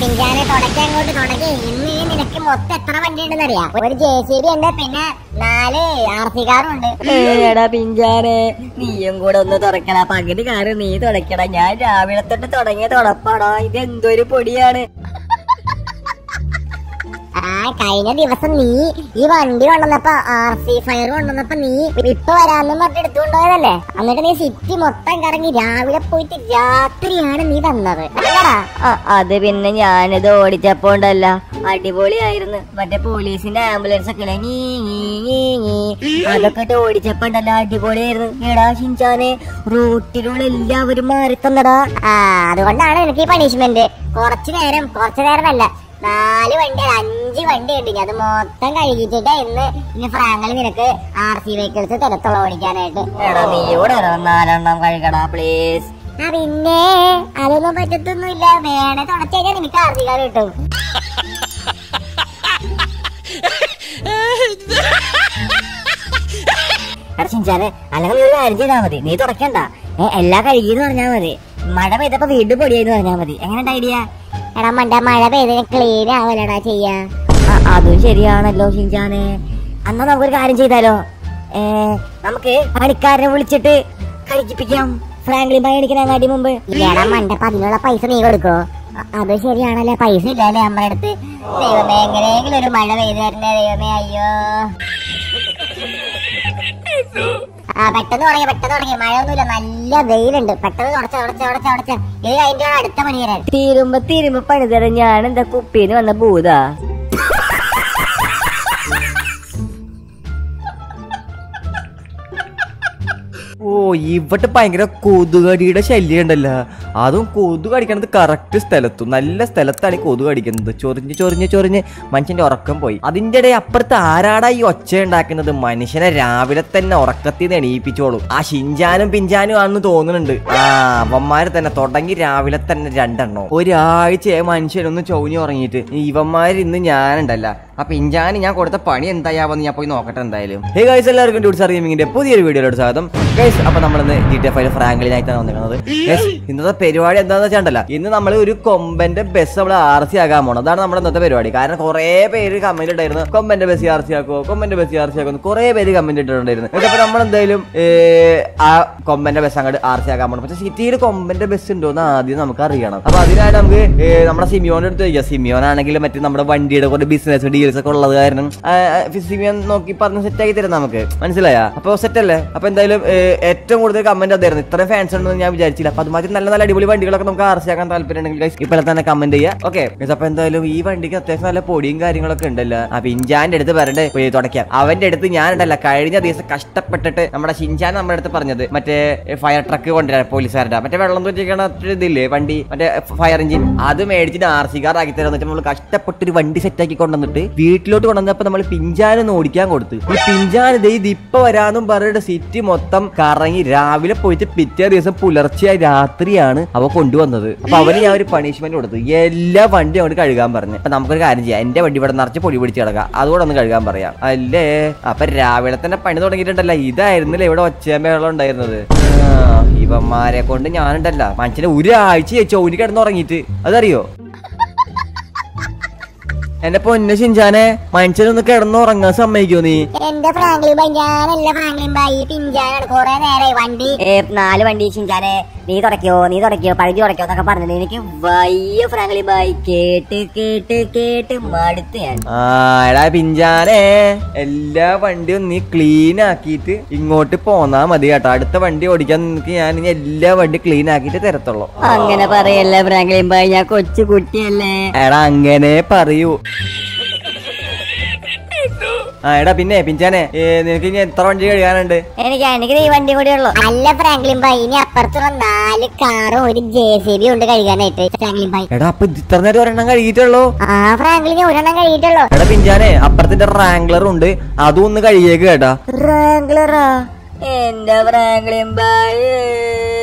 പിഞ്ചാനെ തുടക്കി അങ്ങോട്ട് തുടക്കി ഇന്ന് ഈ നിനക്ക് മൊത്തം എത്ര വണ്ടി ഉണ്ടെന്ന് അറിയാം ഒരു ജെ സി ബി ഉണ്ട് പിന്നെ നാല് ആർ സി കാറും ഉണ്ട് എടാ പിഞ്ചാനെ നീയും കൂടെ ഒന്ന് തുറക്കണ പകുതി കാര്യം നീ തുടക്കണ ഞാൻ രാവിലെ തൊട്ട് തുടങ്ങിയ തുടപ്പാടാ ഇത് എന്തൊരു പൊടിയാണ് ആ കഴിഞ്ഞ ദിവസം നീ ഈ വണ്ടി കൊണ്ടുവന്നപ്പോ ആർ സി ഫയർ കൊണ്ടുവന്നപ്പോ നീ ഇപ്പൊ വരാന്ന് പറഞ്ഞിട്ട് എടുത്തുകൊണ്ടുപോയതല്ലേ എന്നിട്ട് നീ സിറ്റി മൊത്തം കറങ്ങി രാവിലെ പോയിട്ട് രാത്രിയാണ് നീ തന്നത് അല്ലടാ ആ, അത് പിന്നെ ഞാനിത് ഓടിച്ചപ്പോ ഉണ്ടല്ല അടിപൊളിയായിരുന്നു മറ്റേ പോലീസിന്റെ ആംബുലൻസ് ഒക്കെ ഇല്ലേ, ഞീ, ഞീ, ഞീ, ഞീ. അതൊക്കെ ഇട്ട് ഓടിച്ചപ്പോ ഉണ്ടല്ലോ അടിപൊളിയായിരുന്നു എടാ ഷിൻചാനെ റൂട്ടിലുള്ള എല്ലാവരും മാറി തന്നടാ ആ അതുകൊണ്ടാണ് എനിക്ക് ഈ പണിഷ്മെന്റ് കുറച്ചു നേരം കുറച്ചു നേരം അല്ല നാല് വണ്ടി അല്ല, അഞ്ച് വണ്ടി ഉണ്ട് അത് മൊത്തം കഴുകിച്ചിട്ട് ഇന്ന് ഇനി ഫ്രാങ്കിൽ നിനക്ക് ആർ സി വെഹിക്കിൾസ് തരത്തുള്ള ഓടിക്കാനായിട്ട് എടാ നീ ഇവിടെ നാലെണ്ണം കഴുകടാ പ്ലീസ് ആ പിന്നെ അതൊന്നും പറ്റത്തൊന്നുമില്ല വേണേ തുടച്ചു കഴിഞ്ഞാൽ നിനക്ക് ആർ സി കാർ കിട്ടും എടാ ഷിൻചാനെ അല്ലെങ്കിൽ നീ ഒരു കാര്യം ചെയ്താൽ മതി നീ തുടക്കണ്ട ഏ, എല്ലാം കഴുകിയെന്ന് പറഞ്ഞാൽ മതി മഴ പെയ്തപ്പോ വീണ്ടും പൊടിയെന്ന് പറഞ്ഞാൽ മതി എങ്ങനെ ഐഡിയ എടാ മണ്ട മഴ പെയ്തതിന് ക്ലീൻ ആവലടാ ചെയ്യാ അതും ശരിയാണല്ലോ ഷിൻചാനെ എന്നാ നമുക്കൊരു കാര്യം ചെയ്താലോ ഏ, നമുക്ക് പണിക്കാരനെ വിളിച്ചിട്ട് കഴിപ്പിക്കാം ഫ്രാങ്ക്ലിൻ ബൈ അടിക്കണങ്ങാട്ടി മുമ്പ് ഇല്ലടാ മണ്ടപ്പ അതിനുള്ള പൈസ നീ കൊടുക്കോ അ- അത് ശരിയാണല്ലേ പൈസ ഇല്ലല്ലേ നമ്മുടെ അടുത്ത് ദൈവമേ എങ്ങനെയെങ്കിലും ഒരു മഴ പെയ്തു തരണേ ദൈവമേ അയ്യോ ആ പെട്ടെന്ന് തുടങ്ങി പെട്ടെന്ന് തുടങ്ങി മഴയൊന്നുമില്ല നല്ല വെയിലുണ്ട് പെട്ടെന്ന് തുടച്ച തുടച്ച തുടച്ച തുടച്ച ഇത് കഴിഞ്ഞിട്ട് വേണം അടുത്ത പണി വരാൻ തീരുമ്പോ തീരുമ്പോ പണിതര ഞാൻ എന്താ കുപ്പീന് വന്ന ഭൂതാ ഓ ഇവിടെ ഭയങ്കര കൊതുകടിയുടെ ശല്യം ഉണ്ടല്ലോ അതും കൊതുക് കടിക്കണത് കറക്റ്റ് സ്ഥലത്തും നല്ല സ്ഥലത്താണ് ഈ കൊതുക് കടിക്കുന്നത് ചൊറിഞ്ഞ് ചൊറിഞ്ഞ് ചൊറിഞ്ഞ് മനുഷ്യന്റെ ഉറക്കം പോയി അതിന്റെ ഇടയിൽ അപ്പുറത്ത് ആരാടാ ഈ ഒച്ച ഉണ്ടാക്കുന്നത് മനുഷ്യനെ രാവിലെ തന്നെ ഉറക്കത്തിൽ നിന്ന് എണീപ്പിച്ചോളും ആ ഷിഞ്ചാനും പിഞ്ചാനും ആണെന്ന് തോന്നുന്നുണ്ട് ആ അവന്മാര് തന്നെ തുടങ്ങി രാവിലെ തന്നെ രണ്ടെണ്ണോ ഒരാഴ്ചയായി മനുഷ്യനൊന്ന് ചൊവഞ്ഞു ഉറങ്ങിയിട്ട് ഇവന്മാര് ഇന്ന് ഞാനുണ്ടല്ല ആ പിഞ്ചാന് ഞാൻ കൊടുത്ത പണി എന്തായാവെന്ന് ഞാൻ പോയി നോക്കട്ടെ എന്തായാലും ഹേ ഗൈസ് എല്ലാവർക്കും ഡ്യൂട്ട്സ് അറിയുമെങ്കിൽ പുതിയൊരു വീഡിയോയിലോട്ട് സ്വാഗതം ഗൈസ് അപ്പൊ നമ്മളിന്ന് ജി ടി എഫ് ഐ ഫ്രാങ്ക്ലിനായിട്ടാണ് വന്നിരിക്കുന്നത് ഗൈസ് ഇന്നത്തെ പരിപാടി എന്താണെന്ന് വെച്ചാണ്ടല്ല ഇന്ന് നമ്മൾ ഒരു കൊമ്പന്റെ ബസ് നമ്മൾ ആർ സി ആകാൻ പോകണം അതാണ് നമ്മുടെ ഇന്നത്തെ പരിപാടി കാരണം കുറെ പേര് കമന്റ് ഇട്ടായിരുന്നു കൊമ്പന്റെ ബസ് ആർ സി ആക്കോ കൊമ്പന്റെ ബസ് ആർ സി ആക്കോ കുറെ പേര് കമന്റ് ഇട്ടിട്ടുണ്ടായിരുന്നു അപ്പൊ നമ്മൾ എന്തായാലും ആ കൊമ്പന്റെ ബസ് അങ്ങോട്ട് ആർ സി ആക്കാൻ പോകണം പക്ഷെ സിറ്റിയിൽ കൊമ്പന്റെ ബസ് ഉണ്ടോ എന്ന് ആദ്യം നമുക്ക് അറിയണം അപ്പൊ അതിനായിട്ട് നമുക്ക് ഏ, നമ്മുടെ സിമിയോന്റെ അടുത്ത് ചോദിക്കാം സിമിയോൻ ആണെങ്കിൽ മറ്റേ നമ്മുടെ വണ്ടിയുടെ കുറെ ബിസിനസ് ഡീൽസ് ഒക്കെ ഉള്ളത് കാരണം ആ, ആ, സിമിയോൻ നോക്കി പറഞ്ഞ് സെറ്റ് ആക്കി തരും നമുക്ക് മനസ്സിലായ അപ്പൊ സെറ്റ് അല്ലേ അപ്പൊ എന്തായാലും ഏ, ഏറ്റവും കൂടുതൽ കമന്റ് അതായിരുന്നു ഇത്രയും ഫാൻസ് ഉണ്ടെന്ന് ഞാൻ വിചാരിച്ചില്ല അപ്പൊ അതുമാതിരി നല്ല നല്ല അടിപൊളി വണ്ടികളൊക്കെ നമുക്ക് ആർ സി ആക്കാൻ താല്പര്യം ഉണ്ടെങ്കിൽ guys ഇപ്പോൾ തന്നെ കമന്റ് ചെയ്യുക ഓക്കെ അപ്പൊ എന്തായാലും ഈ വണ്ടിക്ക് അത്യാവശ്യം നല്ല പൊടിയും കാര്യങ്ങളൊക്കെ ഉണ്ടല്ലോ അപ്പൊ ഇഞ്ചാന്റെ അടുത്ത് വരണ്ടേ പോയി തുടക്കാം അവന്റെ അടുത്ത് ഞാനുണ്ടല്ല കഴിഞ്ഞ ദിവസം കഷ്ടപ്പെട്ടിട്ട് നമ്മുടെ ഷിൻചാൻ നമ്മുടെ അടുത്ത് പറഞ്ഞത് മറ്റേ ഫയർ ട്രക്ക് കൊണ്ടുവരാൻ പോലീസുകാരുടെ മറ്റേ വെള്ളം തോറ്റിക്കണ ഇതില്ലേ വണ്ടി മറ്റേ ഫയർ എഞ്ചിൻ അത് മേടിച്ചിട്ട് ആർ സി കാർ ആക്കി തരാന്നിട്ട് നമ്മൾ കഷ്ടപ്പെട്ട് ഒരു വണ്ടി സെറ്റ് ആക്കി കൊണ്ടുവന്നിട്ട് വീട്ടിലോട്ട് കൊണ്ടുവന്നപ്പോ നമ്മൾ പിഞ്ചാനൊന്ന് ഓടിക്കാൻ കൊടുത്തു ഈ പിഞ്ചാൻ ഇത് ഇത് ഇപ്പൊ വരാന്നും പറഞ്ഞിട്ട് സിറ്റി മൊത്തം കറങ്ങി രാവിലെ പോയിട്ട് പിറ്റേ ദിവസം പുലർച്ചെ രാത്രിയാണ് അവ കൊണ്ടുവന്നത് അപ്പൊ അവന് ഞാൻ ഒരു പണിഷ്മെന്റ് കൊടുത്തു എല്ലാ വണ്ടിയും അങ്ങോട്ട് കഴുകാൻ പറഞ്ഞു അപ്പൊ നമുക്കൊരു കാര്യം ചെയ്യാം എന്റെ വണ്ടി ഇവിടെ നിറച്ച് പൊടി പിടിച്ച് കിടക്കാം അതുകൂടെ ഒന്ന് കഴുകാൻ പറയാം അല്ലേ അപ്പൊ രാവിലെ തന്നെ പണി തുടങ്ങിയിട്ടുണ്ടല്ലോ ഇതായിരുന്നില്ല ഇവിടെ ഒച്ചയമ്പേളം ഉണ്ടായിരുന്നത് ആ, ഇവന്മാരെ കൊണ്ട് ഞാനുണ്ടല്ല മനുഷ്യനെ ഒരാഴ്ച ചോരി കിടന്നുറങ്ങിയിട്ട് അതറിയോ എന്റെ പൊന്ന ഷിൻചാനെ മനുഷ്യനൊന്ന് കിടന്നുറങ്ങാൻ സമ്മതിക്കോ നീ എന്റെ ഫ്രാങ്ക്ലിൻ ബൈ ഞാനല്ല ഫ്രാങ്ക്ലിൻ ബൈ പിഞ്ചാനാണ് കുറെ നേരമായി വണ്ടി ഏ നാല് വണ്ടി ചിഞ്ചാനെ നീ തുടക്കോ നീ തുടക്കോ പഴുതി തുടക്കോ എന്നൊക്കെ പറഞ്ഞത് എനിക്ക് വയ്യ ഫ്രാങ്ക്ലി ബായി കേട്ട് കേട്ട് കേട്ട് മടുത്ത് ഞാൻ ആ എടാ പിഞ്ചാനെ എല്ലാ വണ്ടിയും നീ ക്ലീൻ ആക്കിയിട്ട് ഇങ്ങോട്ട് പോന്നാ മതി കേട്ടോ അടുത്ത വണ്ടി ഓടിക്കാൻ നിനക്ക് ഞാൻ ഇനി എല്ലാ വണ്ടി ക്ലീൻ ആക്കിയിട്ട് തരത്തുള്ളൂ അങ്ങനെ പറയല്ലേ ഫ്രാങ്ക്ലി ബായി ഞാൻ കൊച്ചു കുട്ടിയല്ലേ എടാ അങ്ങനെ പറയൂ ആ എടാ പിന്നെ പിഞ്ചാനെ ഏ, നിനക്ക് ഇനി എത്ര വണ്ടി കഴുകാനുണ്ട് എനിക്ക് എനിക്ക് ഈ വണ്ടി കൂടി ഉള്ളു അല്ല ഫ്രാങ്ക്ലിൻ ബൈ ഇനി അപ്പുറത്തുള്ള നാല് കാറും ഒരു ജെ സി ബി ഉണ്ട് കഴുകാനായിട്ട് ഫ്രാങ്ക്ലിൻ ബൈ എടാ അപ്പൊ ഇത് ഇത്ര നേരം ഒരെണ്ണം കഴുകിയിട്ടുള്ളൂ ആ ഫ്രാങ്ക്ലിന് ഒരെണ്ണം കഴിയിട്ടുള്ളൂ എടാ പിഞ്ചാനെ അപ്പുറത്തിന്റെ റാംഗ്ലർ ഉണ്ട് അതും ഒന്ന് കഴുകിയേക്ക് കേട്ടാ റാങ്ക്ലറാ എന്റെ ഫ്രാങ്ക്ലിൻ ബായി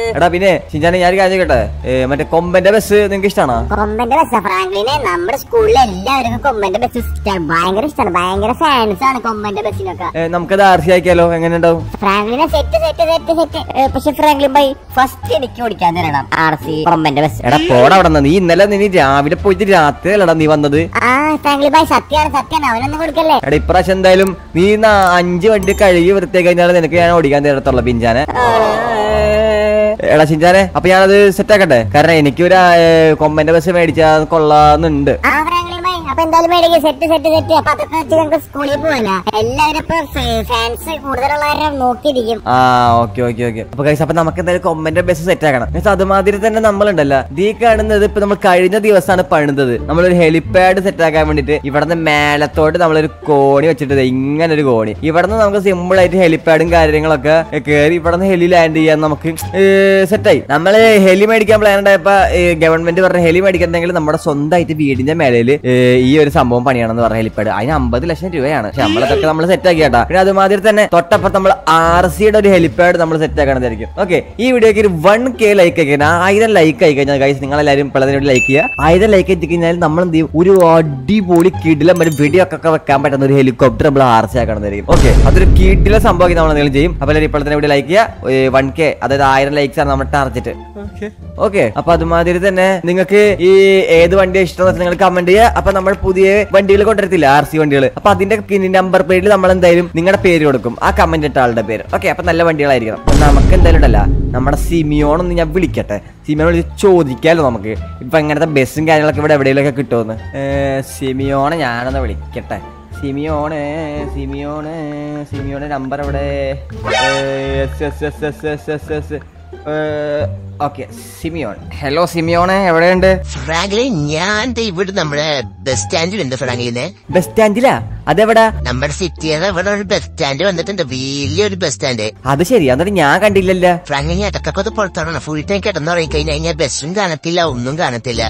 എടാ പിന്നെ ഷിൻചാനെ ഞാൻ ഒരു കാര്യം ചോദിക്കട്ടെ ഏ, മറ്റേ കൊമ്പന്റെ ബസ് നിങ്ങൾക്ക് ഇഷ്ടമാണോ കൊമ്പന്റെ ബസ് ഫ്രാങ്ക്ലിനെ നമ്മുടെ സ്കൂളിലെ എല്ലാവർക്കും കൊമ്പന്റെ ബസ് ഇഷ്ടമാണ് ഭയങ്കര ഇഷ്ടമാണ് ഭയങ്കര ഫാൻസ് ആണ് കൊമ്പന്റെ ബസ്സിനൊക്കെ ഏ, നമുക്കത് ആർ സി ആക്കിയാലോ എങ്ങനെ ഉണ്ടാവും ഫ്രാങ്ക്ലിനെ സെറ്റ് സെറ്റ് സെറ്റ് സെറ്റ് ഏ, പക്ഷെ ഫ്രാങ്ക്ലിൻ ബൈ ഫസ്റ്റ് എനിക്ക് ഓടിക്കാൻ തരണം ആർ സി കൊമ്പന്റെ ബസ് എടാ പോടാ അവിടെ നിന്ന് നീ ഇന്നലെ നീ രാവിലെ പോയിട്ട് രാത്രി അല്ലടാ നീ വന്നത് ആ ഫ്രാങ്ക്ലി ഭായ് സത്യാണ് സത്യാണ് അവനൊന്നും കൊടുക്കല്ലേ എടാ ഇപ്രാവശ്യം എന്തായാലും നീ നാ- അഞ്ച് വണ്ടി കഴുകി വൃത്തിയാക്കി കഴിഞ്ഞാൽ നിനക്ക് ഞാൻ ഓടിക്കാൻ തരത്തുള്ള പിഞ്ചാനെ എടാ ഷിഞ്ചാനെ അപ്പൊ ഞാനത് സെറ്റ് ആക്കട്ടെ കാരണം എനിക്ക് ഒരു കൊമ്പന്റെ ബസ് മേടിച്ചാൽ കൊള്ളാന്നുണ്ട് ആ ഫ്രാങ്ക്ലി ഭായ് അപ്പൊ എന്തായാലും മേടിക്കും സെറ്റ് സെറ്റ് സെറ്റ് അപ്പൊ അതൊക്കെ വെച്ച് ഞങ്ങൾക്ക് സ്കൂളിൽ പോവല്ല എല്ലാവരും ഇപ്പൊ ഫാൻസ് കൂടുതലുള്ളവരെ നോക്കിയിരിക്കും ആ ഓക്കെ ഓക്കെ ഓക്കെ അപ്പൊ കൈസ് അപ്പൊ നമുക്ക് എന്തായാലും കൊമ്പന്റെ ബസ് സെറ്റ് ആക്കണം മീൻസ് അതുമാതിരി തന്നെ നമ്മളുണ്ടല്ലോ ഈ കാണുന്നത് ഇപ്പൊ നമ്മൾ കഴിഞ്ഞ ദിവസമാണ് പണിതത് നമ്മളൊരു ഹെലിപാഡ് സെറ്റ് ആക്കാൻ വേണ്ടിട്ട് ഇവിടുന്ന് മേലത്തോട്ട് നമ്മളൊരു കോണി വെച്ചിട്ട് ദേ ഇങ്ങനെ ഒരു കോണി ഇവിടുന്ന് നമുക്ക് സിമ്പിൾ ആയിട്ട് ഹെലിപാഡും കാര്യങ്ങളൊക്കെ കയറി ഇവിടുന്ന് ഹെലി ലാൻഡ് ചെയ്യാൻ നമുക്ക് സെറ്റായി നമ്മള് ഹെലി മേടിക്കാൻ പ്ലാൻ ഉണ്ടായപ്പോ ഗവൺമെന്റ് പറഞ്ഞ ഹെലി മേടിക്കണമെങ്കിൽ നമ്മുടെ സ്വന്തമായിട്ട് വീടിന്റെ മേലയില് ഏ, ഈ ഒരു സംഭവം പണിയാണെന്ന് പറഞ്ഞ ഹെലിപാഡ് അതിന് അമ്പത് ലക്ഷം രൂപയാണ് പക്ഷെ നമ്മളതൊക്കെ നമ്മൾ സെറ്റ് ആക്കി കേട്ടാ പിന്നെ അതുമാതിരി തന്നെ തൊട്ടപ്പുറത്ത് നമ്മൾ ആർ സിയുടെ ഒരു ഹെലിപാഡ് നമ്മൾ സെറ്റ് ആക്കണതായിരിക്കും ഓക്കെ ഈ വീഡിയോക്ക് ഒരു വൺ കെ ലൈക്ക് ആക്കി ആയിരം ലൈക്ക് ആയി കഴിഞ്ഞാൽ ഗൈസ് നിങ്ങൾ എല്ലാവരും പിള്ളേരോട് ലൈക്ക് ചെയ്യുക ആയിരം ലൈക്ക് എത്തി കഴിഞ്ഞാൽ നമ്മൾ എന്ത് ചെയ്യും ഒരു അടിപൊളി കിടിലം ഒരു വെടിയൊക്കെ വെക്കാൻ പറ്റുന്ന ഒരു ഹെലികോപ്റ്റർ നമ്മൾ ആർ സി ആക്കണതായിരിക്കും ഓക്കെ അതൊരു കിടില സംഭവം നമ്മൾ എന്തെങ്കിലും ചെയ്യും അപ്പോൾ എല്ലാവരും ഇപ്പോൾ തന്നെ വീഡിയോ ലൈക്ക് ചെയ്യുക വൺ കെ അതായത് ആയിരം ലൈക്സ് ആണ് നമ്മുടെ ടാർജറ്റ് ഓക്കെ അപ്പൊ അതുമാതിരി തന്നെ നിങ്ങൾക്ക് ഈ ഏത് വണ്ടിയാണ് ഇഷ്ടം നിങ്ങൾ കമന്റ് ചെയ്യുക അപ്പൊ നമ്മൾ പുതിയ വണ്ടികൾ കൊണ്ടുവരത്തില്ല ആർ സി വണ്ടികൾ അപ്പൊ അതിന്റെ നമ്പർ പേരിൽ നമ്മൾ എന്തായാലും നിങ്ങളുടെ പേര് കൊടുക്കും ആ കമന്റ് ഇട്ട ആളുടെ പേര് ഓക്കെ അപ്പൊ നല്ല വണ്ടികളായിരിക്കണം അപ്പൊ നമുക്ക് എന്തായാലും ഉണ്ടല്ല നമ്മുടെ സിമിയോൺ ഒന്ന് ഞാൻ വിളിക്കട്ടെ സിമിയോൺ വിളിച്ച് ചോദിക്കാലോ നമുക്ക് ഇപ്പൊ എങ്ങനത്തെ ബസ്സും കാര്യങ്ങളൊക്കെ ഇവിടെ എവിടെയെങ്കിലൊക്കെ കിട്ടുമെന്ന് ഏ, സിമിയോണെ ഞാനൊന്ന് വിളിക്കട്ടെ സിമിയോണ് സിമിയോണ് സിമിയോണ് നമ്പർ എവിടെ ഓക്കെ സിമിയോൺ ഹലോ സിമിയോണ് എവിടെയുണ്ട് ഫ്രാങ്ക്ലി ഞാൻ ദേ ഇവിടെ നമ്മുടെ ബസ് സ്റ്റാൻഡിലുണ്ട് ഫ്രാങ്ക്ലിനെ ബസ് സ്റ്റാൻഡിലാ അതെവിടാ നമ്മുടെ സിറ്റിയുടെ ഇവിടെ ഒരു ബസ് സ്റ്റാൻഡ് വന്നിട്ടുണ്ട് വലിയൊരു ബസ് സ്റ്റാൻഡ് അത് ശരി എന്നിട്ട് ഞാൻ കണ്ടില്ലല്ലോ ഫ്രാങ്ക്ലിനെ ഇടക്കൊക്കെ അത് പുറത്താണ് ഫുൾ ടൈം കിടന്നുറങ്ങി കഴിഞ്ഞ് കഴിഞ്ഞാൽ ബസ്സും കാണത്തില്ല ഒന്നും കാണത്തില്ല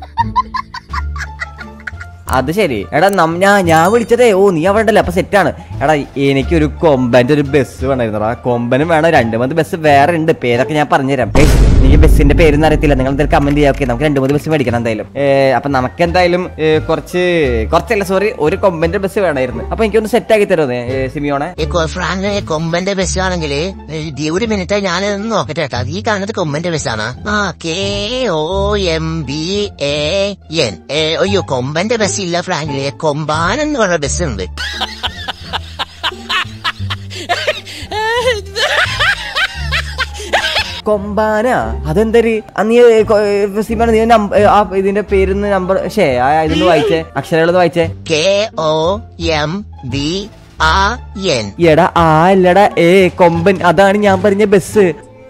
അത് ശരി എടാ നം ഞാൻ ഞാൻ വിളിച്ചതേ ഓ നീ അവിടെ ഉണ്ടല്ലോ അപ്പൊ സെറ്റാണ് എടാ എനിക്കൊരു കൊമ്പന്റെ ഒരു ബസ് വേണമായിരുന്നു ആ കൊമ്പനും വേണം രണ്ട് മൂന്ന് ബസ് വേറെ ഉണ്ട് പേരൊക്കെ ഞാൻ പറഞ്ഞുതരാം ഏയ്, എനിക്ക് ബസ്സിന്റെ പേരൊന്നും അറിയത്തില്ല നിങ്ങൾ എന്തായാലും കമന്റ് ചെയ്യാം ഓക്കെ നമുക്ക് രണ്ട് മൂന്ന് ബസ് മേടിക്കണം എന്തായാലും ഏ, അപ്പൊ നമുക്ക് എന്തായാലും ഏ, കുറച്ച് കുറച്ചല്ല സോറി ഒരു കൊമ്പന്റെ ബസ് വേണമായിരുന്നു അപ്പൊ എനിക്കൊന്ന് സെറ്റ് ആക്കി തരുമോ സിമിയോണെ ഈ കൊ- ഫ്രാങ്ക്ലിനെ കൊമ്പന്റെ ബസ് ആണെങ്കിൽ ഒരു മിനിറ്റ് ഞാനൊന്ന് നോക്കട്ടെ കേട്ടോ ഈ കാണുന്നത് കൊമ്പന്റെ ബസ്സാണ് ആ K O M B A N ഏ, അയ്യോ കൊമ്പന്റെ ബസ് ഇല്ല ഫ്രാങ്ക്ലിനെ കൊമ്പാൻ എന്ന് പറഞ്ഞ ബസ് ഉണ്ട് കൊമ്പാന അതെന്തര് ആ, നീ കൊ- സിമിയോണ നീ നമ്പ- ആ ഇതിന്റെ പേരിന്ന് നമ്പർ ഷേ ആ ഇതൊന്ന് വായിച്ചേ അക്ഷരങ്ങളൊന്ന് വായിച്ചേ K O M B A N എടാ ആ അല്ലടാ ഏ കൊമ്പൻ അതാണ് ഞാൻ പറഞ്ഞ ബസ്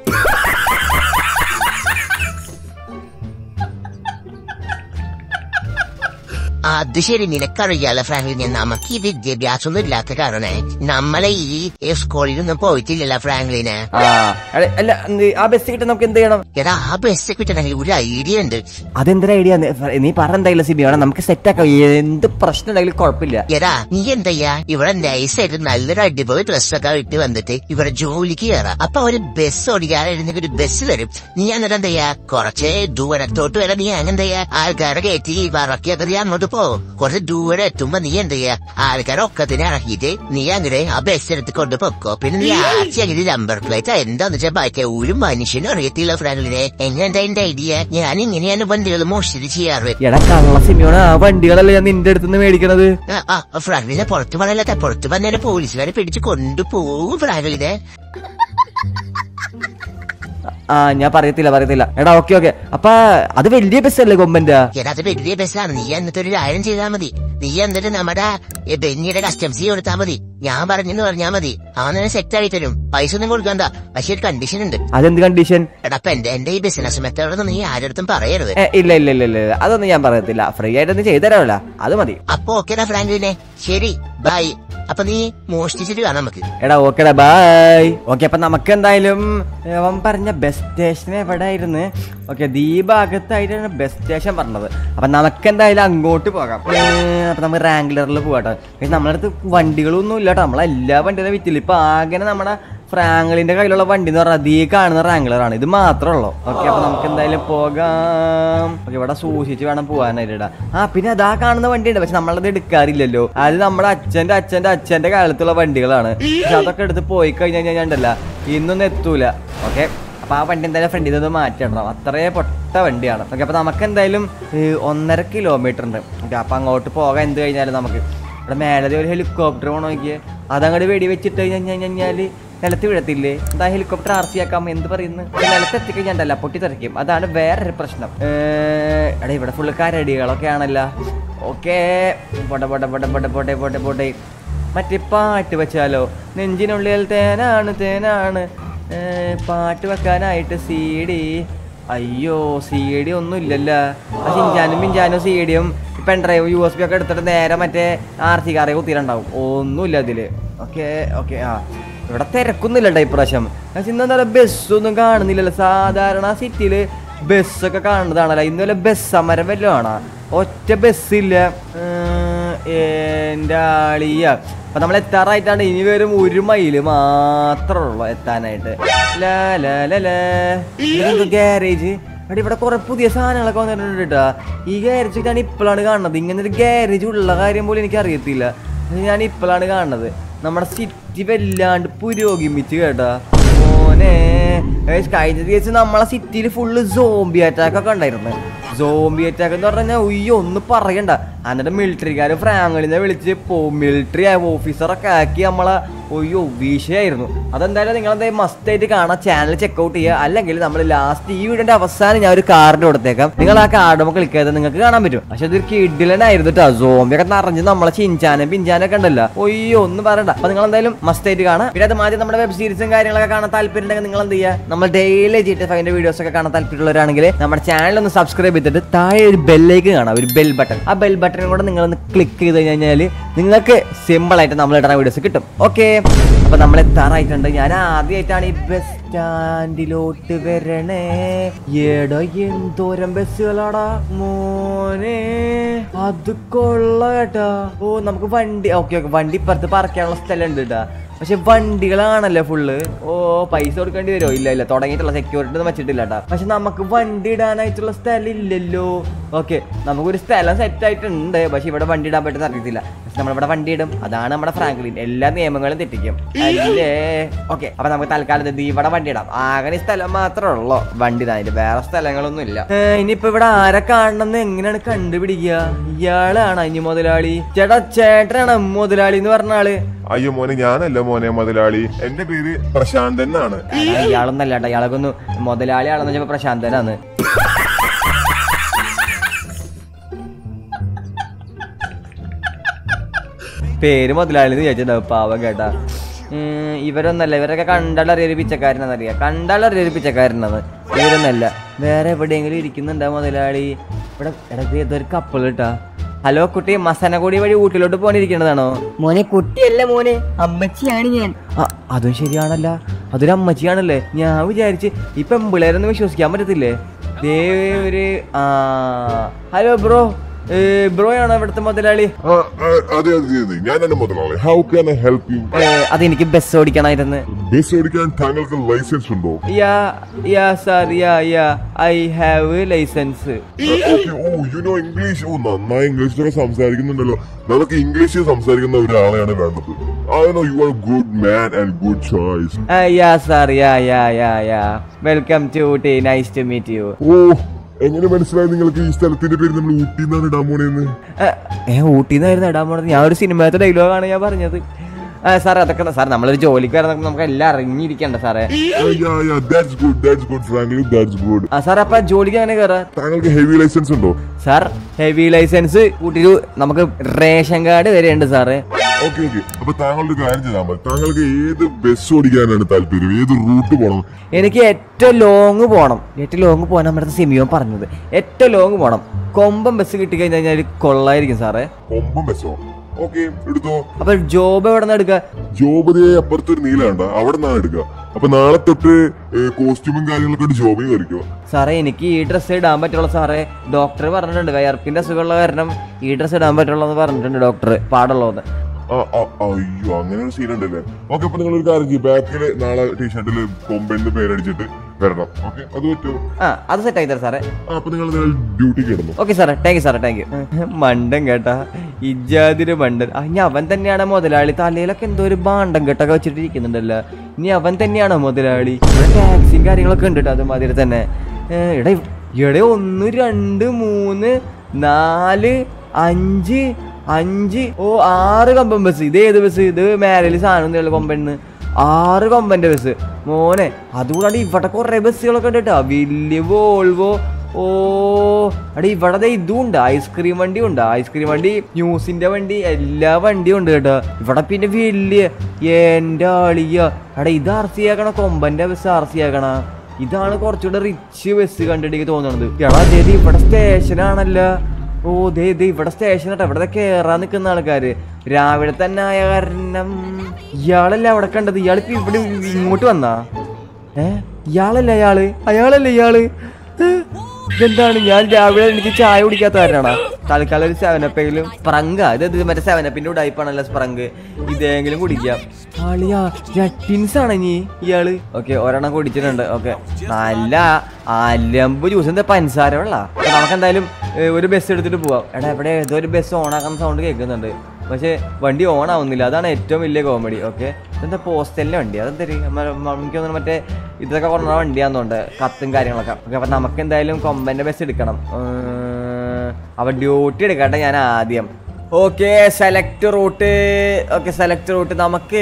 അത് ശരി നിനക്കറിയാലോ ഫ്രാങ്ക്ലിനെ നമുക്ക് ഈ വിദ്യാഭ്യാസം ഒന്നും ഇല്ലാത്ത കാരണേ നമ്മളെ ഈ ഈ സ്കൂളിലൊന്നും പോയിട്ടില്ലല്ലോ ഫ്രാങ്ക്ലിന് ആ എടാ, അല്ല നീ ആ ബസ് കിട്ടാൻ നമുക്ക് എന്ത് ചെയ്യണം എടാ ആ ബസ് കിട്ടണമെങ്കിൽ ഒരു ഐഡിയ ഉണ്ട് അതെന്തൊരു ഐഡിയ നീ പറഞ്ഞ എന്തായാലും സിബിയാണ് നമുക്ക് സെറ്റ് ആക്കാം എന്ത് പ്രശ്നം ഉണ്ടെങ്കിലും കുഴപ്പമില്ല എടാ നീ എന്തയ്യാ ഇവിടെ നൈസായിട്ട് നല്ലൊരു അടിപൊളി ഡ്രസ്സൊക്കെ ഇട്ട് വന്നിട്ട് ഇവിടെ ജോലിക്ക് കയറാം അപ്പൊ ഒരു ബസ് ഓടിക്കാനായിരുന്നെങ്കിൽ ഒരു ബസ് തരും നീ എന്നിട്ട് എന്തയ്യാ കുറച്ച് ദൂരത്തോട്ട് വരെ നീ അങ്ങെന്തയ്യാ ആൾക്കാരെ കയറ്റി പറക്കിയൊക്കെ നീ അങ്ങോട്ട് പോകും കുറച്ച് ദൂരെ എത്തുമ്പോ നീ എന്തയ്യാ ആൾക്കാരെ ഒക്കത്തിന് ഇറക്കിയിട്ട് നീ അങ്ങനെ ആ ബസ് എടുത്ത് കൊണ്ട് പൊക്കോ പിന്നെ നീ ആഴ്ച അങ്ങനെ നമ്പർ പ്ലേറ്റ് എന്താന്ന് വെച്ചാൽ ബാക്കി ഒരു മനുഷ്യനും അറിയത്തില്ല ഫ്രാങ്ക്ലിനെ എങ്ങനെ എന്റെ ഐഡിയ ഞാൻ ഇങ്ങനെയാണ് വണ്ടികൾ മോഷ്ടിച്ച് ചെയ്യാറ് എടാ കള്ള സിമിയോണ് ആ വണ്ടികളല്ലേ ഞാൻ നിന്റെ അടുത്ത് മേടിക്കണത് ആ, ആ ഫ്രാങ്ക്ലിനെ പുറത്ത് പറയല്ലാത്ത പുറത്ത് പറഞ്ഞാൽ പോലീസുകാരെ പിടിച്ച് കൊണ്ടുപോകും ഫ്രാങ്ക്ലിനെ ആ ഞാൻ പറയത്തില്ല പറയത്തില്ല എടാ ഓക്കെ ഓക്കെ അപ്പൊ അത് വലിയ ബസ് അല്ലേ കൊമ്പന്റെ എടാ അത് വലിയ ബസ്സാണ് നീ എന്നിട്ട് ഒരു കാര്യം ചെയ്താൽ മതി നീ എന്നിട്ട് നമ്മുടെ ഈ ബെന്നിയുടെ കസ്റ്റംസി കൊടുത്താൽ മതി ഞാൻ പറഞ്ഞെന്ന് പറഞ്ഞാൽ മതി അവൻ തന്നെ സെറ്റ് ആയി തരും പൈസ ഒന്നും കൊടുക്കണ്ട പക്ഷെ ഒരു കണ്ടീഷൻ ഉണ്ട് അതെന്ത് കണ്ടീഷൻ എടാ അപ്പൊ എന്റെ എന്റെ ഈ ബിസിനസ് മെത്തേഡ് നീ ആരുടെ പറയരുത് ഏ, ഇല്ല ഇല്ല ഇല്ല ഇല്ല ഇല്ല. അതൊന്നും ഞാൻ പറയത്തില്ല ഫ്രീ ആയിട്ടൊന്നും ചെയ്തുതരാമല്ല അത് മതി അപ്പൊ ഓക്കേടാ ഫ്രാങ്ക്ലിനെ ശരി ബൈ അപ്പൊ നീ മോഷ്ടിച്ചിട്ട് കാണാം നമുക്ക് എടാ ഓക്കെടാ ബൈ ഓക്കെ അപ്പൊ നമുക്ക് എന്തായാലും ഏ, അവൻ പറഞ്ഞ ബസ് സ്റ്റേഷൻ എവിടെയായിരുന്നു ഓക്കെ ഈ ഭാഗത്തായിട്ടാണ് ബസ് സ്റ്റേഷൻ പറഞ്ഞത് അപ്പൊ നമുക്ക് എന്തായാലും അങ്ങോട്ട് പോകാം ഏ, അപ്പൊ നമുക്ക് റാങ്കുലറിൽ പോകട്ടെ നമ്മളെ അടുത്ത് വണ്ടികളൊന്നും ഇല്ല കേട്ടോ നമ്മളെല്ലാ വണ്ടികളും വിറ്റില്ല ഇപ്പൊ ആകെ നമ്മുടെ ഫ്രാങ്കളിന്റെ കയ്യിലുള്ള വണ്ടി എന്ന് പറഞ്ഞാൽ ഈ കാണുന്ന റാങ്കളറാണ് ഇത് മാത്രമേ ഉള്ളൂ ഓക്കെ അപ്പൊ നമുക്ക് എന്തായാലും പോകാം ഓക്കെ ഇവിടെ സൂക്ഷിച്ച് വേണം പോകാനായിട്ട് ആ പിന്നെ അതാ കാണുന്ന വണ്ടി ഉണ്ട് പക്ഷെ നമ്മളത് എടുക്കാറില്ലല്ലോ അത് നമ്മുടെ അച്ഛന്റെ അച്ഛന്റെ അച്ഛന്റെ കാലത്തുള്ള വണ്ടികളാണ് പക്ഷെ അതൊക്കെ എടുത്ത് പോയി കഴിഞ്ഞാൽ ഞാൻ ഉണ്ടല്ല ഇന്നൊന്നും എത്തൂല ഓക്കെ അപ്പൊ ആ വണ്ടി എന്തായാലും ഫ്രണ്ടിൽ നിന്ന് മാറ്റിയിടണം അത്രേ പൊട്ട വണ്ടിയാണ് ഓക്കെ അപ്പൊ നമുക്ക് എന്തായാലും ഏ, ഒന്നര കിലോമീറ്റർ ഉണ്ട് ഓക്കെ അപ്പൊ അങ്ങോട്ട് പോകാൻ എന്ത് കഴിഞ്ഞാലും നമുക്ക് ഇവിടെ മേലെ ഒരു ഹെലികോപ്റ്റർ പോകണം നോക്കിയേ അതങ്ങോട്ട് വെടി വെച്ചിട്ട് കഴിഞ്ഞ് കഴിഞ്ഞാല് നിലത്ത് വീഴത്തില്ലേ എന്താ ഹെലികോപ്റ്റർ ആർ സി ആക്കാം എന്ത് പറയുന്നു ഇത് നിലത്ത് എത്തിക്കഴിഞ്ഞാൽ പൊട്ടി തെറിക്കും അതാണ് വേറൊരു പ്രശ്നം ഏ, എടാ ഇവിടെ ഫുള്ള് കരടികളൊക്കെ ആണല്ലോ ഓക്കെ പോട്ടെ പോട്ടെ പോട്ടെ പോട്ടെ പോട്ടെ പോട്ടെ പോട്ടെ മറ്റേ പാട്ട് വെച്ചാലോ നെഞ്ചിനുള്ളിൽ തേനാണ് തേനാണ് ഏ, പാട്ട് വെക്കാനായിട്ട് സി ഡി അയ്യോ സി ഡി ഒന്നും ഇല്ലല്ലോ ആ ചിഞ്ചാനും പിഞ്ചാനും സി ഡിയും പെൻഡ്രൈവ് യു എസ് ബി ഒക്കെ എടുത്തിട്ട് നേരെ മറ്റേ ആർ സി കാറെ കുത്തിയിട്ടുണ്ടാവും ഒന്നുമില്ല അതില് ഓക്കെ ഓക്കെ ആ ഇവിടെ തിരക്കൊന്നുമില്ലട്ടോ ഇപ്രാവശ്യം പക്ഷെ ഇന്നെന്താ പറയുക ബസ്സൊന്നും കാണുന്നില്ലല്ലോ സാധാരണ സിറ്റിയില് ബസ്സൊക്കെ കാണുന്നതാണല്ലോ ഇന്നലെ ബസ് സമരം വല്ലതും ആണോ ഒറ്റ ബസ്സില്ല എൻ്റെ ആളിയ അപ്പൊ നമ്മൾ എത്താറായിട്ടാണ് ഇനി വെറും ഒരു മൈല് മാത്രമേ ഉള്ളൂ എത്താനായിട്ട് ഗ്യാരേജ് അവിടെ ഇവിടെ കുറെ പുതിയ സാധനങ്ങളൊക്കെ വന്നിട്ടുണ്ട് കേട്ടാ ഈ ഗ്യാരേജ് ഞാൻ ഇപ്പോഴാണ് കാണുന്നത് ഇങ്ങനെ ഒരു ഗ്യാരേജ് ഉള്ള കാര്യം പോലും എനിക്ക് അറിയത്തില്ല ഇത് ഞാൻ ഇപ്പോഴാണ് കാണുന്നത് നമ്മുടെ സിറ്റി വല്ലാണ്ട് പുരോഗമിച്ച് കേട്ടാ മോനെ ഏയ് കഴിഞ്ഞ ദിവസം നമ്മളെ സിറ്റിയിൽ ഫുള്ള് സോംബി അറ്റാക്ക് ഒക്കെ ഉണ്ടായിരുന്നു സോംബി അറ്റാക്ക് എന്ന് പറഞ്ഞാൽ ഉയ്യോ ഒന്ന് പറയണ്ട എന്നിട്ട് മിലിറ്ററിക്കാർ ഫ്രാങ്കളിനെ വിളിച്ച് പോ മിലിറ്ററി ഓഫീസറൊക്കെ ആക്കി നമ്മളെ ഒയ്യോ വിഷയായിരുന്നു അതെന്തായാലും നിങ്ങൾ എന്തായാലും മസ്റ്റ് ആയിട്ട് കാണാം ചാനൽ ചെക്കൗട്ട് ചെയ്യുക അല്ലെങ്കിൽ നമ്മൾ ലാസ്റ്റ് ഈ വീടിന്റെ അവസാനം ഞാൻ ഒരു കാർഡ് കൊടുത്തേക്കാം നിങ്ങൾ ആ കാർഡ് ക്ലിക്ക് ചെയ്താൽ നിങ്ങൾക്ക് കാണാൻ പറ്റും പക്ഷെ ഇതൊരു കിഡിലനായിരുന്നു കേട്ടോ സോംബിയൊക്കെ നിറഞ്ഞ് നമ്മളെ ചിഞ്ചാനും പിഞ്ചാനൊക്കെ ഉണ്ടല്ലോ ഒയ്യോ ഒന്നും പറയണ്ട അപ്പൊ നിങ്ങൾ എന്തായാലും മസ്റ്റ് ആയിട്ട് കാണാം പിന്നെ അത് മാറ്റി നമ്മുടെ വെബ് സീരീസും കാര്യങ്ങളൊക്കെ കാണാൻ താല്പര്യം ഉണ്ടെങ്കിൽ നിങ്ങൾ എന്ത് ചെയ്യുക നമ്മൾ ഡെയിലി ജി ടി ഫൈവിന്റെ വീഡിയോസ് ഒക്കെ കാണാൻ താല്പര്യമുള്ളവരാണെങ്കിൽ നമ്മുടെ ചാനൽ ഒന്ന് സബ്സ്ക്രൈബ് ചെയ്തിട്ട് താഴെ ഒരു ബെല്ലേക്ക് കാണാം ഒരു ബെൽ ബട്ടൺ ആ ബെൽ ബട്ടനും കൂടെ നിങ്ങൾ ഒന്ന് ക്ലിക്ക് ചെയ്ത് കഴിഞ്ഞാൽ നിങ്ങൾക്ക് സിമ്പിൾ ആയിട്ട് നമ്മൾ ഇടുന്ന വീഡിയോസ് കിട്ടും ഓക്കെ അപ്പൊ നമ്മൾ എത്താറായിട്ടുണ്ട് ഞാൻ ആദ്യമായിട്ടാണ് ഈ ബസ് സ്റ്റാൻഡിലോട്ട് വരണേ ഏടോ എന്തോരം ബസ്സുകളാടാ മോനെ അത് കൊള്ള കേട്ടാ ഓ നമുക്ക് വണ്ടി ഓക്കെ ഓക്കെ വണ്ടി ഇപ്പുറത്ത് പറക്കാനുള്ള സ്ഥലം ഉണ്ട് കേട്ടാ പക്ഷെ വണ്ടികളാണല്ലോ ഫുള്ള് ഓ പൈസ കൊടുക്കേണ്ടി വരുമോ ഇല്ല ഇല്ല തുടങ്ങിയിട്ടുള്ള സെക്യൂരിറ്റി ഒന്നും വെച്ചിട്ടില്ല കേട്ടാ പക്ഷെ നമുക്ക് വണ്ടി ഇടാനായിട്ടുള്ള സ്ഥലം ഇല്ലല്ലോ ഓക്കെ നമുക്കൊരു സ്ഥലം സെറ്റ് ആയിട്ടുണ്ട് പക്ഷെ ഇവിടെ വണ്ടി ഇടാൻ പറ്റുന്ന അറിയത്തില്ല പക്ഷെ നമ്മളിവിടെ വണ്ടി ഇടും അതാണ് നമ്മുടെ ഫ്രാങ്ക്ലിൻ എല്ലാ നിയമങ്ങളും തെറ്റിക്കും അല്ലേ ഓക്കെ അപ്പൊ നമുക്ക് തൽക്കാലം ഇത് ഇവിടെ വണ്ടി ഇടാം ആകെ ഈ സ്ഥലം മാത്രമേ ഉള്ളൂ വണ്ടി ഇടാൻ അതിന് വേറെ സ്ഥലങ്ങളൊന്നും ഇല്ല ഏ, ഇനിയിപ്പോ ഇവിടെ ആരെ കാണണമെന്ന് എങ്ങനെയാണ് കണ്ടുപിടിക്കുക ഇയാളാണ് ഇനി മുതലാളി ചേട്ടാ ചേട്ടനാണ് മുതലാളി എന്ന് പറഞ്ഞ ആള് അയ്യോ മോനെ ഞാനല്ല മോനെ മുതലാളി എന്റെ പേര് പ്രശാന്തൻ എന്നാണ് എടാ, ഇയാളൊന്നല്ല കേട്ടോ ഇയാളൊക്കെ ഒന്ന് മുതലാളിയാണെന്ന് വെച്ചപ്പോ പ്രശാന്തനാണ് പേര് മുതലാളി എന്ന് ചോദിച്ചിട്ടുണ്ടാവും പാവം കേട്ടാ ഉം, ഇവരൊന്നല്ല ഇവരൊക്കെ കണ്ടാലറിയൊരു പിച്ചക്കാരനെന്നറിയാം കണ്ടാലറിയൊരു പിച്ചക്കാരനാണ് ഇവരൊന്നല്ല വേറെ എവിടെയെങ്കിലും ഇരിക്കുന്നുണ്ടാ മുതലാളി ഇവിടെ ഇടയ്ക്ക് ഇതൊരു കപ്പിൾ കേട്ടാ ഹലോ കുട്ടി മസനഗുടി വഴി ഊട്ടിലോട്ട് പോകാനിരിക്കുന്നതാണോ മോനെ കുട്ടിയല്ല മോനെ അമ്മച്ചിയാണ് ഞാൻ ആ അതും ശരിയാണല്ല അതൊരു അമ്മച്ചിയാണല്ലേ ഞാൻ വിചാരിച്ച് ഈ പെമ്പിളേരൊന്നും വിശ്വസിക്കാൻ പറ്റത്തില്ലേ ദേ ഒരു ആ ഹലോ ബ്രോ ബ്രോ ആണോ ഇവിടുത്തെ മുതലാളി ആ, ആ, അതെ അതെ അതെ ഞാനാണ് മുതലാളി how can I help you ഏ, അതെനിക്ക് ബസ് ഓടിക്കണമായിരുന്നു ബസ് ഓടിക്കാൻ താങ്കൾക്ക് ലൈസൻസ് ഉണ്ടോ yeah yeah sir yeah yeah I have licence okay oh you know English oh നന്നായി ഇംഗ്ലീഷിലൊക്കെ സംസാരിക്കുന്നുണ്ടല്ലോ നമുക്ക് ഇംഗ്ലീഷിൽ സംസാരിക്കുന്ന ഒരാളെയാണ് വേണ്ടത് I know you are good man and good choice yeah sir yeah yeah yeah yeah welcome to Ooty nice to meet you oh എങ്ങനെ മനസ്സിലായി നിങ്ങൾക്ക് ഈ സ്ഥലത്തിന്റെ പേര് നമ്മൾ ഊട്ടി എന്നാണ് ഇടാൻ പോണേന്ന് ഏ ഊട്ടിന്നായിരുന്നു ഇടാൻ പോണത് ഞാൻ ഒരു സിനിമത്തെ ഡയലോഗാണ് ഞാൻ പറഞ്ഞത് ആ, സാറേ അതൊക്കെ സാർ നമ്മളൊരു ജോലിക്ക് വരുന്ന നമുക്ക് എല്ലാം അറിഞ്ഞിരിക്കണ്ട സാറേ that's good that's good frankly that's good ആ സാർ അപ്പൊ ജോലിക്ക് അങ്ങനെ കയറാ താങ്കൾക്ക് ഹെവി ലൈസൻസ് ഉണ്ടോ സാർ ഹെവി ലൈസൻസ് കൂട്ടിയൊരു നമുക്ക് റേഷൻ കാർഡ് വരെ ഉണ്ട് സാറേ ഓക്കെ ഓക്കെ അപ്പൊ താങ്കളുടെ ഒരു കാര്യം ചെയ്താൽ മതി താങ്കൾക്ക് ഏത് ബസ് ഓടിക്കാനാണ് താല്പര്യം ഏത് റൂട്ട് പോകണം എനിക്ക് ഏറ്റവും ലോങ് പോകണം ഏറ്റവും ലോങ് പോകാൻ നമ്മുടെ സിമിയോൻ പറഞ്ഞത് ഏറ്റവും ലോങ് പോകണം കൊമ്പം ബസ് കിട്ടി കഴിഞ്ഞാൽ കൊള്ളായിരിക്കും സാറേ കൊമ്പം ബസ്സോ ഓക്കെ എടുത്തോ അപ്പൊ ജോബ് എവിടെ നിന്ന് എടുക്കുക ജോബിനെ അപ്പുറത്തൊരു നീലുണ്ട് അവിടെ നിന്നാണ് എടുക്കുക അപ്പൊ നാളെ തൊട്ട് കോസ്റ്റ്യൂമും കാര്യങ്ങളൊക്കെ ഇട്ട് ജോബിന് കയറിക്കോ സാറേ എനിക്ക് ഈ ഡ്രസ്സ് ഇടാൻ പറ്റുള്ളൂ സാറേ ഡോക്ടർ പറഞ്ഞിട്ടുണ്ട് വയർപ്പിന്റെ അസുഖമുള്ള കാരണം ഈ ഡ്രസ്സ് ഇടാൻ പറ്റുള്ളൂ എന്ന് പറഞ്ഞിട്ടുണ്ട് ഡോക്ടർ പാടുള്ളൂന്ന് ആ, ആ, അയ്യോ അങ്ങനെ ഒരു സീൻ ഉണ്ടല്ലേ ഓക്കെ അപ്പൊ നിങ്ങൾ ഒരു കാര്യം ചെയ്യും ബാക്കില് നാളെ ടീഷർട്ടിൽ കൊമ്പെന്ന് പേരടിച്ചിട്ട് വരണം ഓക്കെ അത് പറ്റുമോ ആ അത് സെറ്റ് ആയി തരാം സാറേ ആ, അപ്പൊ നിങ്ങൾ ഡ്യൂട്ടിക്ക് ഇടുന്നു ഓക്കെ സാറേ താങ്ക് യു സാറേ താങ്ക് യു മണ്ടൻ കേട്ടാ ഇജാതിര് മണ്ടൻ ആ, ഇനി അവൻ തന്നെയാണ് മുതലാളി തലയിലൊക്കെ എന്തോ ഒരു ഭാണ്ഡം കെട്ടൊക്കെ വെച്ചിട്ടിരിക്കുന്നുണ്ടല്ലോ ഇനി അവൻ തന്നെയാണോ മുതലാളി ഇവിടെ ടാക്സിയും കാര്യങ്ങളൊക്കെ ഉണ്ട് കേട്ടോ അതുമാതിരി തന്നെ ഏ, എടാ ഇവ്- എടേ ഒന്ന് രണ്ട് മൂന്ന് നാല് അഞ്ച് അഞ്ച് ഓ ആറ് കൊമ്പൻ ബസ് ഇത് ഏത് ബസ് ഇത് മേരലി സാധനം ഒന്നുമില്ല കൊമ്പന്ന് ആറ് കൊമ്പന്റെ ബസ് മോനെ അതുകൂടാണ്ട് ഇവിടെ കുറെ ബസ്സുകളൊക്കെ ഉണ്ട് കേട്ടോ വലിയ വോൾവോ ഓ അടി ഇവിടെ ദേ ഇതും ഉണ്ട് ഐസ്ക്രീം വണ്ടി ഉണ്ട് ഐസ്ക്രീം വണ്ടി ന്യൂസിന്റെ വണ്ടി എല്ലാ വണ്ടിയും ഉണ്ട് കേട്ടോ ഇവിടെ പിന്നെ വലിയ എന്റെ ആളിയ എടാ ഇത് ആർ സി ആക്കണ കൊമ്പന്റെ ബസ് ആർ സി ആക്കണ ഇതാണ് കുറച്ചുകൂടെ റിച്ച് ബസ് കണ്ടിട്ട് എനിക്ക് തോന്നുന്നത് എടാ ചേച്ചി ഇവിടെ സ്റ്റേഷനാണല്ലോ ഓ ദേ ദേ ഇവിടെ സ്റ്റേഷൻ കേട്ടോ ഇവിടെ കേറാൻ നിൽക്കുന്ന ആൾക്കാര് രാവിലെ തന്നെ ആയ കാരണം ഇയാളല്ല അവിടെ കണ്ടത് ഇയാൾ ഇപ്പൊ ഇവിടെ ഇങ്ങോട്ട് വന്നാ ഏ ഇയാളല്ല അയാള് അയാളല്ല ഇയാള് ഏ? ഇതെന്താണ് ഞാൻ രാവിലെ എനിക്ക് ചായ കുടിക്കാത്ത കാരണാണ് തൽക്കാലം ഒരു സെവനപ്പെങ്കിലും സ്പ്രങ്ക ഇത് ഇത് മറ്റേ സെവനപ്പിന്റെ ഉടായിപ്പാണല്ലോ സ്പ്രങ്ക് ഇതെങ്കിലും കുടിക്കാം ആളിയാ ജട്ടിൻസ് ആണ് ഇനി ഇയാള് ഓക്കെ ഒരെണ്ണം കുടിച്ചിട്ടുണ്ട് ഓക്കെ നല്ല അലമ്പ് ജ്യൂസ് എന്താ പഞ്ചസാര വെള്ള നമുക്ക് എന്തായാലും ഏ, ഒരു ബസ് എടുത്തിട്ട് പോവാം എടാ ഇവിടെ ഏതോ ഒരു ബസ് ഓണാക്കുന്ന സൗണ്ട് കേൾക്കുന്നുണ്ട് പക്ഷെ വണ്ടി ഓൺ ആവുന്നില്ല അതാണ് ഏറ്റവും വലിയ കോമഡി ഓക്കെ ഇതെന്താ പോസ്റ്റലിന്റെ വണ്ടി അതെന്താ എനിക്ക് തോന്നുന്നു മറ്റേ ഇതൊക്കെ കൊണ്ടുവന്ന വണ്ടിയാന്നുണ്ട് കത്തും കാര്യങ്ങളൊക്കെ ഓക്കെ അപ്പൊ നമുക്ക് എന്തായാലും കൊമ്പന്റെ ബസ് എടുക്കണം ഏർ, അപ്പൊ ഡ്യൂട്ടി എടുക്കട്ടെ ഞാൻ ആദ്യം okay select route okay select route നമുക്ക്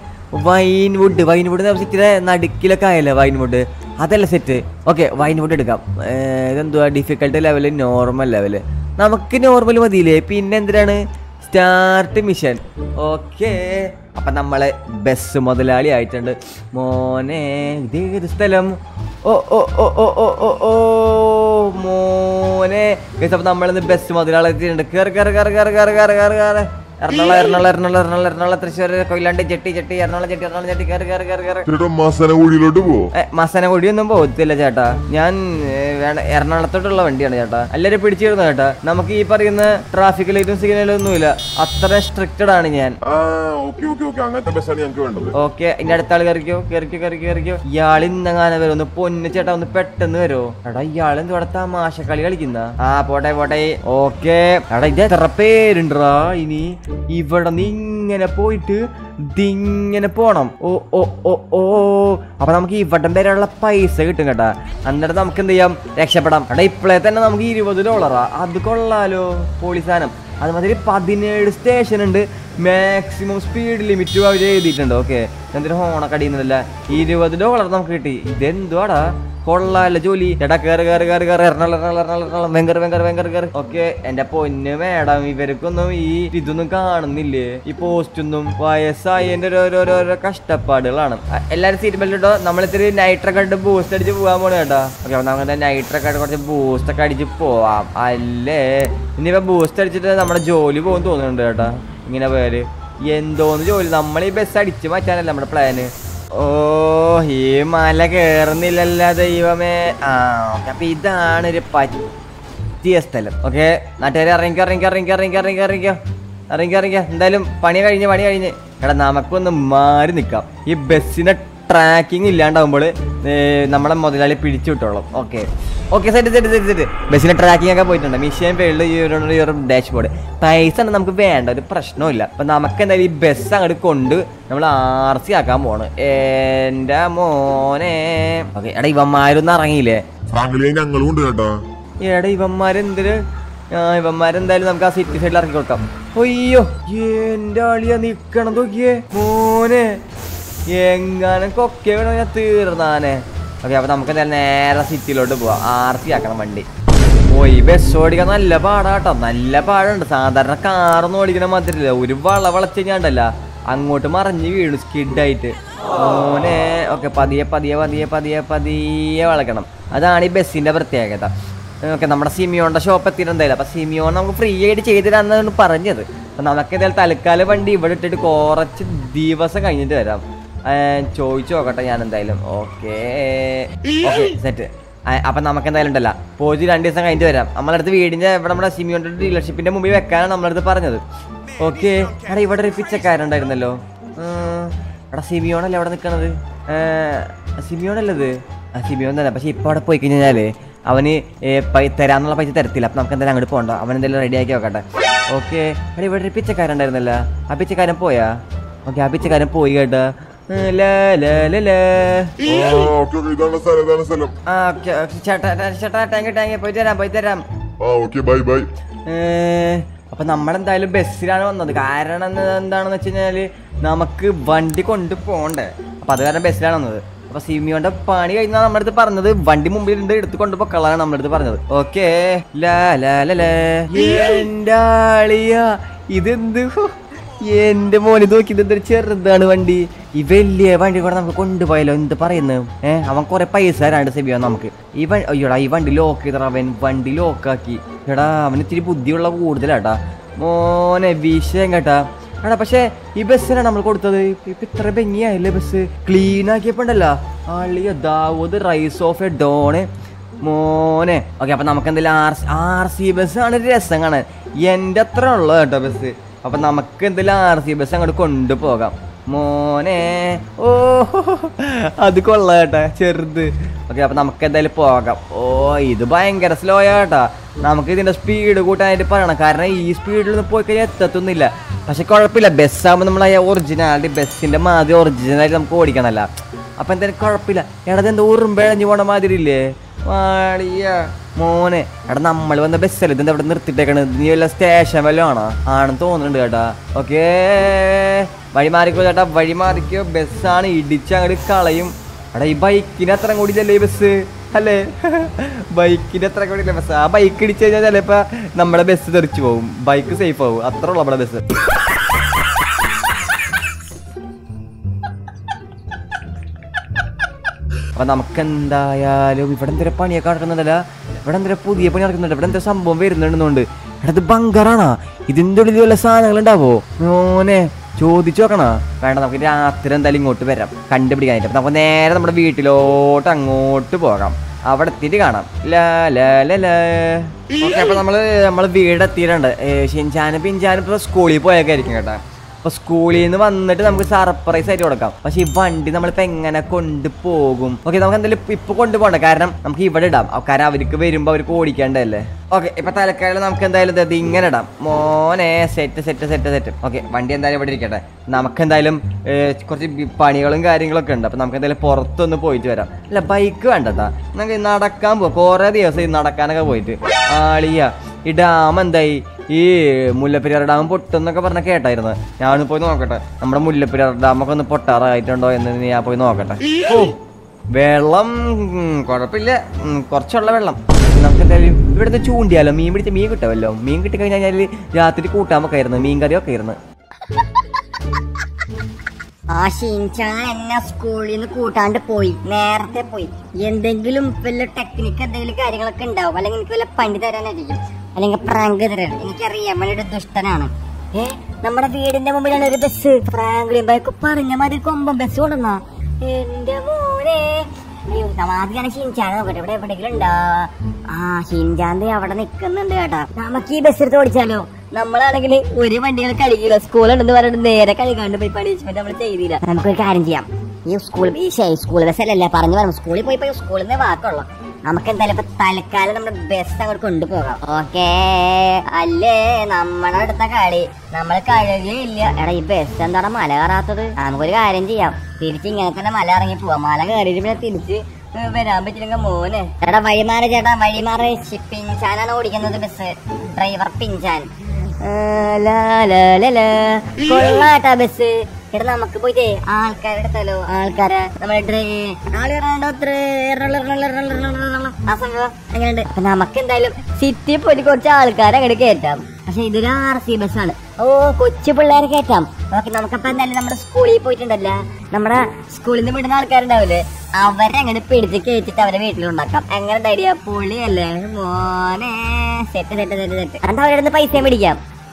വൈൻവുഡ് വൈൻവുഡ് ഇച്ചിരി നടുക്കിലൊക്കെ ആയല്ലേ വൈൻവുഡ് അതല്ല സെറ്റ് ഓക്കെ വൈൻവുഡ് എടുക്കാം ഏർ, ഇതെന്തുവാ ഡിഫിക്കൽട്ട് ലെവല് നോർമൽ ലെവല് നമുക്ക് നോർമൽ മതിയില്ലേ പിന്നെ എന്തിനാണ് സ്റ്റാർട്ട് മിഷൻ ഓക്കെ അപ്പൊ നമ്മള് ബസ് മുതലാളി ആയിട്ടുണ്ട് മോനെ ഇത് ഏത് സ്ഥലം ഓ ഓ ഓ ഓ ഓ ഓ ഓ മോനെ Guys, അപ്പൊ നമ്മളിന്ന് ബസ് മുതലാളി എത്തിയിട്ടുണ്ട് കേറ് കേറ് കേറ് കേറ് കേറ് കേറ് കേറ് കേറ് എറണാകുളം എറണാകുളം എറണാകുളം എറണാകുളം എറണാകുളം തൃശ്ശൂർ കൊയിലാണ്ടി ചെട്ടി ചെട്ടി എറണാകുളം ചെട്ടി എറണാകുളം ചെട്ടി കേറ് കേറ് കേറ് കേറ് ചേട്ടാ മസനഗുഡിയിലോട്ട് പോ ഏ, മസനഗുഡിയൊന്നും പോകത്തില്ല ചേട്ടാ ഞാൻ ഏ, വേണ്ട എറണാകുളത്തോട്ടുള്ള വണ്ടിയാണ് ചേട്ടാ എല്ലാവരും പിടിച്ചിരുന്നു ചേട്ടാ നമുക്ക് ഈ പറയുന്ന ട്രാഫിക് ലൈറ്റും സിഗ്നലും ഒന്നുമില്ല അത്ര സ്ട്രിക്റ്റഡ് ആണ് ഞാൻ ആ ഓക്കെ ഓക്കെ ഓക്കെ അങ്ങനത്തെ ബസ്സാണ് ഞങ്ങൾക്ക് വേണ്ടത് ഓക്കെ ഇന്റെ അടുത്ത ആള് കയറിക്കോ കയറിക്കോ കയറിക്കോ കയറിക്കോ ഇയാൾ ഇന്നങ്ങനെ വരും ഒന്ന് പൊന്ന് ചേട്ടാ ഒന്ന് പെട്ടെന്ന് വരുമോ എടാ ഇയാൾ എന്ത് ഇവിടെ തമാശ കളി കളിക്കുന്ന ആ പോട്ടെ പോട്ടെ ഓക്കെ എടാ ഇത് എത്ര പേരുണ്ടാ ഇനി ഇവിടെ നിന്ന് ഇങ്ങനെ പോയിട്ട് ദിങ്ങനെ പോണം ഓ ഓ ഓ ഓ അപ്പൊ നമുക്ക് ഇവിടം വരെയുള്ള പൈസ കിട്ടും കേട്ടാ എന്നിട്ട് നമുക്ക് എന്ത് ചെയ്യാം രക്ഷപ്പെടാം എടാ ഇപ്പോഴേ തന്നെ നമുക്ക് ഇരുപത് ഡോളറാ അത് കൊള്ളാലോ പോളിസാനം അതുമാതിരി പതിനേഴ് സ്റ്റേഷൻ ഉണ്ട് മാക്സിമം സ്പീഡ് ലിമിറ്റ് അവർ എഴുതിയിട്ടുണ്ട് ഓക്കെ എന്തിനു ഹോണൊക്കെ അടിയുന്നില്ല ഇരുപത് ഡോളർ നമുക്ക് കിട്ടി ഇതെന്തുവാടാ കൊള്ളാല്ല ജോലി ചേട്ടാ കയറി കയറി കയറി കയറി എറണാകുളം എറണാകുളം എറണാകുളം വെങ്കർ വെങ്കർ വെങ്കർ കയറി ഓക്കെ എന്റെ പൊന്ന് മേഡം ഇവർക്കൊന്നും ഈ ഇതൊന്നും കാണുന്നില്ലേ ഈ പോസ്റ്റൊന്നും വയസ്സായതിന്റെ ഓരോരോരോ കഷ്ടപ്പാടുകളാണ് അ- എല്ലാരും സീറ്റ് ബെൽറ്റ് ഇട്ടോ നമ്മളിത്തിരി നൈട്രൊക്കെ ഇട്ട് ബൂസ്റ്റ് അടിച്ച് പോകാൻ പോണ കേട്ടോ ഓക്കെ നമുക്ക് നൈട്രൊക്കെ ആയിട്ട് കുറച്ച് ബൂസ്റ്റ് ഒക്കെ അടിച്ച് പോവാം അല്ലേ ഇനിയിപ്പോ ബൂസ്റ്റ് അടിച്ചിട്ട് നമ്മുടെ ജോലി പോകും തോന്നുന്നുണ്ട് കേട്ടാ ഇങ്ങനെ പേര് എന്തോന്ന് ജോലി നമ്മൾ ഈ ബസ് അടിച്ച് മാറ്റാനല്ല നമ്മുടെ പ്ലാന് ഓ ഈ മല കേറുന്നില്ലല്ലോ ദൈവമേ ആ ഓക്കെ അപ്പൊ ഇതാണ് ഒരു പറ്റിയ സ്ഥലം ഓക്കെ നാട്ടുകാരെ ഇറങ്ങിക്കോ ഇറങ്ങിക്കോ ഇറങ്ങിക്കോ ഇറങ്ങിക്കോ ഇറങ്ങിക്കോ ഇറങ്ങിക്കോ ഇറങ്ങിക്കോ ഇറങ്ങിക്കോ എന്തായാലും പണി കഴിഞ്ഞ് പണി കഴിഞ്ഞ് എടാ നമുക്കൊന്ന് മാറി നിൽക്കാം ഈ ബസ്സിന്റെ ട്രാക്കിംഗ് ഇല്ലാണ്ടാവുമ്പോൾ നമ്മളെ മുതലാളി പിടിച്ചു വിട്ടോളും okay okay set set set set ബസ്സിന്റെ ട്രാക്കിംഗ് ഒക്കെ പോയിട്ടുണ്ട് മിഷൻ പേരിൽ ഈ ഒരു ഈ ഒരു ഡാഷ് ബോർഡ് പൈസ ഒന്നും നമുക്ക് വേണ്ട ഒരു പ്രശ്നമില്ല അപ്പൊ നമുക്ക് എന്തായാലും ഈ ബസ് അങ്ങോട്ട് കൊണ്ട് നമ്മൾ ആർ സി ആക്കാൻ പോണ് എന്റെ മോനെ ഓക്കെ എടാ ഇവന്മാരൊന്നും ഇറങ്ങിയില്ലേ ഫ്രാങ്കിലെ ഞങ്ങളും ഉണ്ട് കേട്ടാ എടാ ഇവന്മാരെന്തിന് ആ ഇവന്മാരെന്തായാലും നമുക്ക് ആ സിറ്റി സൈഡിൽ ഇറക്കി കൊടുക്കാം അയ്യോ എന്റെ ആളിയാ നിക്കണം നോക്കിയേ മോനെ എങ്ങാനും കൊക്കെ വേണോ ഞാൻ തീർന്നാനെ ഓക്കെ അപ്പൊ നമുക്ക് എന്തായാലും നേരെ സിറ്റിയിലോട്ട് പോവാം ആർ സി ആക്കണം വണ്ടി ഓ ഈ ബസ് ഓടിക്കാൻ നല്ല പാടാട്ടോ നല്ല പാടുണ്ട് സാധാരണ കാറൊന്നും ഓടിക്കണ മാതിരില്ല ഒരു വള വളച്ച് കഴിഞ്ഞാണ്ടല്ല അങ്ങോട്ട് മറിഞ്ഞ് വീണു സ്കിഡായിട്ട് മോനെ ഓക്കെ പതിയെ പതിയെ പതിയെ പതിയെ പതിയെ വളക്കണം അതാണ് ഈ ബസ്സിന്റെ പ്രത്യേകത ഓക്കെ നമ്മുടെ സിമിയോന്റെ ഷോപ്പ് എത്തിയിട്ടുണ്ടായില്ല അപ്പൊ സിമിയോൺ നമുക്ക് ഫ്രീ ആയിട്ട് ചെയ്തു തരാന്നാണ് പറഞ്ഞത് അപ്പൊ നമുക്ക് എന്തായാലും തൽക്കാലം വണ്ടി ഇവിടെ ഇട്ടിട്ട് കുറച്ച് ദിവസം കഴിഞ്ഞിട്ട് വരാം ആ, ചോദിച്ചു നോക്കട്ടെ ഞാൻ എന്തായാലും ഓക്കെ ഓക്കെ സെറ്റ് അപ്പൊ നമുക്ക് എന്തായാലും ഉണ്ടല്ല പോയിട്ട് രണ്ട് ദിവസം കഴിഞ്ഞിട്ട് വരാം നമ്മളടുത്ത് വീടിന്റെ ഇവിടെ നമ്മുടെ സിമിയോന്റെ ഡീലർഷിപ്പിന്റെ മുമ്പിൽ വെക്കാനാണ് നമ്മളടുത്ത് പറഞ്ഞത് ഓക്കെ എടാ ഇവിടെ ഒരു പിച്ചക്കാരുണ്ടായിരുന്നല്ലോ ആ, എടാ സിമിയോണല്ലേ അവിടെ നിൽക്കണത് സിമിയോണല്ലത് ആ സിമിയോൺ തന്നെ പക്ഷെ ഇപ്പൊ അവിടെ പോയി കഴിഞ്ഞാല് അവന് ഏ, പൈ- തരാന്നുള്ള പൈസ തരത്തില്ല അപ്പൊ നമുക്ക് എന്തായാലും അങ്ങോട്ട് പോകണ്ട അവൻ എന്തായാലും റെഡി ആക്കി നോക്കട്ടെ ഓക്കെ എടാ ഇവിടെ ഒരു പിച്ചക്കാരുണ്ടായിരുന്നല്ലോ ആ പിച്ചക്കാരൻ പോയാ ഓക്കെ ആ പിച്ചക്കാരൻ പോയി കേട്ടാ ആ, ലാ, ലാ, ലാ, ലാ. ആ ഓക്കെ ഓക്കെ ഇതാണ് സ്ഥലം ഇതാണ് സ്ഥലം ആ ഓക്കെ ഓക്കെ, ചേട്ടാ ചേട്ടാ താങ്ക് യു താങ്ക് യു പോയി തരാം പോയി തരാം ആ ഓക്കെ ബൈ ബൈ ഏ, അപ്പൊ നമ്മളെന്തായാലും ബസ്സിലാണ് വന്നത് കാരണം എന്ന് എന്താണെന്ന് വെച്ച് കഴിഞ്ഞാല് നമുക്ക് വണ്ടി കൊണ്ട് പോണ്ടേ അപ്പൊ അത് കാരണം ബസ്സിലാണ് വന്നത് അപ്പൊ സിമിയോന്റെ പണി കഴിഞ്ഞാൽ നമ്മുടെ അടുത്ത് പറഞ്ഞത് വണ്ടി മുമ്പിൽ ഉണ്ട് എടുത്ത് കൊണ്ടുപോക്കളാണ് നമ്മുടെ അടുത്ത് പറഞ്ഞത് ഓക്കേ ലാ ലാ ലാ ലാ. എന്റെ ആളിയ ഇതെന്ത് ഹോ, എന്റെ മോന് നോക്കി ഇതെന്തൊരു ചെറുതാണ് വണ്ടി ഈ വലിയ വണ്ടി കൂടെ നമുക്ക് കൊണ്ടുപോയാലോ എന്ത് പറയുന്നു ഏഹ് അവൻ കുറെ പൈസ തരാണ്ട് സെബിയോ നമുക്ക് ഈ വണ്ടി അയ്യോടാ ഈ വണ്ടി ലോക്ക് ചെയ്തടാ അവൻ വണ്ടി ലോക്കാക്കി എടാ അവന് ഇത്തിരി ബുദ്ധിയുള്ള കൂടുതലാട്ടാ മോനെ വിഷയം കേട്ടാ എടാ പക്ഷേ ഈ ബസ്സിനാണ് നമ്മൾ കൊടുത്തത് ഇപ്പൊ ഇത്ര ഭംഗിയായില്ലേ ബസ് ക്ലീൻ ആക്കിയപ്പോണ്ടല്ലോ അളിയ Dawood rise of a don മോനെ ഓക്കെ അപ്പൊ നമുക്ക് എന്തെങ്കിലും ആർ ആർ സി ബസ് ആണ് ഒരു രസം കാണാൻ എന്റെ അത്ര ഉള്ളു കേട്ടോ ബസ് അപ്പൊ നമുക്ക് എന്തെങ്കിലും ആർ സി ബസ് അങ്ങോട്ട് കൊണ്ടുപോകാം മോനെ ഓ അത് കൊള്ളാം കേട്ടാ ചെറുത് ഓക്കെ അപ്പൊ നമുക്ക് എന്തായാലും പോകാം ഓ ഇത് ഭയങ്കര സ്ലോ ആട്ടാ നമുക്ക് ഇതിന്റെ സ്പീഡ് കൂട്ടാനായിട്ട് പറയണം കാരണം ഈ സ്പീഡിൽ നിന്ന് പോയി കഴിഞ്ഞാൽ എത്തത്തൊന്നുമില്ല പക്ഷെ കുഴപ്പമില്ല ബസ്സാകുമ്പോൾ നമ്മൾ ഒറിജിനാലിറ്റി ബസ്സിന്റെ മാതിരി ഒറിജിനലായിട്ട് നമുക്ക് ഓടിക്കണമല്ല അപ്പൊ എന്തായാലും കുഴപ്പമില്ല എടാ എന്താ ഉറുമ്പഴഞ്ഞു പോണ മാതിരി ഇല്ലേ വാടിയ മോനെ എടാ നമ്മൾ വന്ന ബസ്സല്ലേ ഇതെന്താ ഇവിടെ നിർത്തിട്ടേക്കണത് നീ വല്ല സ്റ്റേഷൻ വല്ലതും ആണോ ആണെന്ന് തോന്നുന്നുണ്ട് കേട്ടാ ഓക്കേ വഴി മാറിക്കോ ചേട്ടാ വഴി മാറിക്കോ ബസ്സാണ് ഇടിച്ച് അങ്ങോട്ട് കളയും എടാ ഈ ബൈക്കിന് അത്ര കൂടിയല്ലേ ഈ ബസ് അല്ലേ ബൈക്കിന് അത്ര കൂടിയില്ല ബസ് ആ ബൈക്ക് ഇടിച്ചു കഴിഞ്ഞാൽ ചിലപ്പോ നമ്മുടെ ബസ് തെറിച്ചു പോകും ബൈക്ക് സേഫ് ആവും അത്ര ഉള്ളു നമ്മുടെ ബസ് അപ്പൊ നമുക്ക് എന്തായാലും ഇവിടെ എന്തൊരു പണിയൊക്കെ നടക്കുന്നുണ്ടല്ല ഇവിടെ എന്തൊരു പുതിയ പണി നടക്കുന്നുണ്ട് ഇവിടെ എന്തോ സംഭവം വരുന്നുണ്ടെന്നുണ്ട് എടാ ഇത് ബങ്കറാണോ ഇതിന്റെ ഉള്ളിൽ വല്ല സാധനങ്ങൾ ഉണ്ടാവോ മോനെ ചോദിച്ചു നോക്കണോ വേണ്ട നമുക്ക് രാത്രി എന്തായാലും ഇങ്ങോട്ട് വരാം കണ്ടുപിടിക്കാനായിട്ട് അപ്പൊ നമുക്ക് നേരെ നമ്മുടെ വീട്ടിലോട്ട് അങ്ങോട്ട് പോകാം അവിടെ എത്തിയിട്ട് കാണാം ലാ ലാ ലാ ലാ ഓക്കെ അപ്പൊ നമ്മള് നമ്മള് വീടെത്തിയിട്ടുണ്ട് ഷിൻചാനും പിഞ്ചാനും ഇപ്പൊ സ്കൂളിൽ പോയൊക്കെ ആയിരിക്കും കേട്ടാ അപ്പൊ സ്കൂളിൽ നിന്ന് വന്നിട്ട് നമുക്ക് സർപ്രൈസ് ആയിട്ട് കൊടുക്കാം പക്ഷെ ഈ വണ്ടി നമ്മളിപ്പോ എങ്ങനെ കൊണ്ടുപോകും ഓക്കെ നമുക്ക് എന്തായാലും ഇപ്പൊ കൊണ്ടുപോകണ്ട കാരണം നമുക്ക് ഇവിടെ ഇടാം ആ, കാരണം അവർക്ക് വരുമ്പോ അവർക്ക് ഓടിക്കേണ്ടതല്ലേ ഓക്കെ ഇപ്പൊ തലക്കാലം നമുക്ക് എന്തായാലും ഇത് ഇങ്ങനെ ഇടാം മോനെ set set set set okay വണ്ടി എന്തായാലും ഇവിടെ ഇരിക്കട്ടെ നമുക്ക് എന്തായാലും ഏർ, കുറച്ച് ബി- പണികളും കാര്യങ്ങളൊക്കെ ഉണ്ട് അപ്പൊ നമുക്ക് എന്തായാലും പുറത്തൊന്ന് പോയിട്ട് വരാം അല്ല ബൈക്ക് വേണ്ടട്ടാ നമുക്ക് നടക്കാൻ പോവാം കുറെ ദിവസം ഈ നടക്കാനൊക്കെ പോയിട്ട് ആളിയ ഈ ഡാം എന്തായി ഈ മുല്ലപ്പെരിയാർ ഡാം പൊട്ടുന്നൊക്കെ പറഞ്ഞ കേട്ടായിരുന്നു ഞാൻ പോയി നോക്കട്ടെ നമ്മുടെ മുല്ലപ്പെരിയാർ ഡാം ഒക്കെ ഒന്ന് പൊട്ടാറായിട്ടുണ്ടോ എന്ന് ഞാൻ പോയി നോക്കട്ടെ ഓ വെള്ളം ഉം, കുഴപ്പമില്ല ഉം, കുറച്ചുള്ള വെള്ളം നമുക്ക് എന്തായാലും ഇവിടുന്ന് ചൂണ്ടിയാലോ മീൻ പിടിച്ച മീൻ കിട്ടുമല്ലോ മീൻ കിട്ടി കഴിഞ്ഞാൽ രാത്രി കൂട്ടാമൊക്കെ ആയിരുന്നു മീൻ കറിയൊക്കെ ആയിരുന്നു ആ ഷിൻചാൻ എന്നെ സ്കൂളിൽ നിന്ന് കൂട്ടാണ്ട് പോയി നേരത്തെ പോയി എന്തെങ്കിലും വല്ല ടെക്നിക്ക് എന്തെങ്കിലും കാര്യങ്ങളൊക്കെ ഉണ്ടാവും അല്ലെങ്കിൽ എനിക്ക് വല്ല പണി തരാനായിരിക്കും അല്ലെങ്കിൽ പ്രാങ്ക് തരാൻ എനിക്കറിയാം അവനൊരു ദുഷ്ടനാണ് ഏ നമ്മുടെ വീടിന്റെ മുമ്പിലാണ് ഒരു ബസ് ഫ്രാങ്ക്ലിൻ ബൈക്ക് പറഞ്ഞ മാതിരി കൊമ്പൻ ബസ് കൊണ്ടുവന്ന എന്റെ മോനെ അയ്യോ ആദ്യമാണ് ഷിൻചാൻ നോക്കട്ടെ ഇവിടെ എവിടെയെങ്കിലും ഉണ്ടാ ആ ഷിൻചാൻ ദേ അവിടെ നിക്കുന്നുണ്ട് കേട്ടാ നമുക്ക് ഈ ബസ് എടുത്ത് ഓടിച്ചാലോ നമ്മളാണെങ്കിൽ ഒരു വണ്ടികൾ കഴിക്കില്ല സ്കൂളുണ്ടെന്ന് പറഞ്ഞിട്ട് നേരെ കഴിക്കാണ്ട് പോയി പണിഷ്മെന്റ് നമ്മൾ ചെയ്തില്ല നമുക്കൊരു കാര്യം ചെയ്യാം ഈ സ്കൂൾ ഈ സ്കൂൾ ബസ്സല്ലല്ലേ പറഞ്ഞു പറഞ്ഞു സ്കൂളിൽ പോയി പോയി സ്കൂളിൽ നിന്ന് വാക്കുള്ളൂ നമുക്ക് എന്തായാലും ഇപ്പൊ തൽക്കാലം നമ്മുടെ ബസ് അങ്ങോട്ട് കൊണ്ടുപോകാം ഓക്കേ അല്ലേ നമ്മുടെ അടുത്ത കളി നമ്മൾ കഴുകിയില്ല എടാ ഈ ബസ് എന്താണ് മല കയറാത്തത് നമുക്കൊരു കാര്യം ചെയ്യാം തിരിച്ച് ഇങ്ങനെ തന്നെ മല ഇറങ്ങി പോവാം മല കയറിയിട്ട് പിന്നെ തിരിച്ച് ഏ, വരാൻ പറ്റില്ലെങ്കിൽ മോനെ എടാ വഴിമാറ് ചേട്ടാ വഴിമാറ് പിഞ്ചാനാണ് ഓടിക്കുന്നത് ബസ് ഡ്രൈവർ പിഞ്ചാൻ ഏ, ലാ, ലാ, ലാ, ലാ. കൊള്ളാട്ടാ ബസ് എടാ നമുക്ക് പോയിട്ടേ ആൾക്കാരെ എടുത്താലോ ആൾക്കാരെ നമ്മുടെ ഡ്രൈ- ആള് ഇറങ്ങണ്ട അത്ര ഇറങ്ങുള്ള, ഇറങ്ങുള്ള, ഇറങ്ങുള്ള, ഇറങ്ങുള്ള, ഇറങ്ങുള്ള. ആ സംഭവം എങ്ങനെയുണ്ട് അപ്പൊ നമുക്ക് എന്തായാലും സിറ്റി പോയിട്ട് കുറച്ച് ആൾക്കാരെ അങ്ങോട്ട് കയറ്റാം പക്ഷെ ഇതൊരു ആർ സി ബസ്സാണ് ഓ കൊച്ചു പിള്ളേരെ കയറ്റാം ഓക്കെ നമുക്കപ്പൊ എന്തായാലും നമ്മുടെ സ്കൂളിൽ പോയിട്ടുണ്ടല്ല നമ്മുടെ സ്കൂളിൽ നിന്ന് വിടുന്ന ആൾക്കാരുണ്ടാവില്ലേ അവരെ അങ്ങനെ പിടിച്ച് കയറ്റിട്ട് അവരെ വീട്ടിലുണ്ടാക്കാം എങ്ങനെ ഐഡിയ പൊളിയല്ലേ മോനെ സെറ്റ് സെറ്റ് സെറ്റ് സെറ്റ് എന്താ അവരുടെ അടുത്ത് പൈസ മേടിക്കാം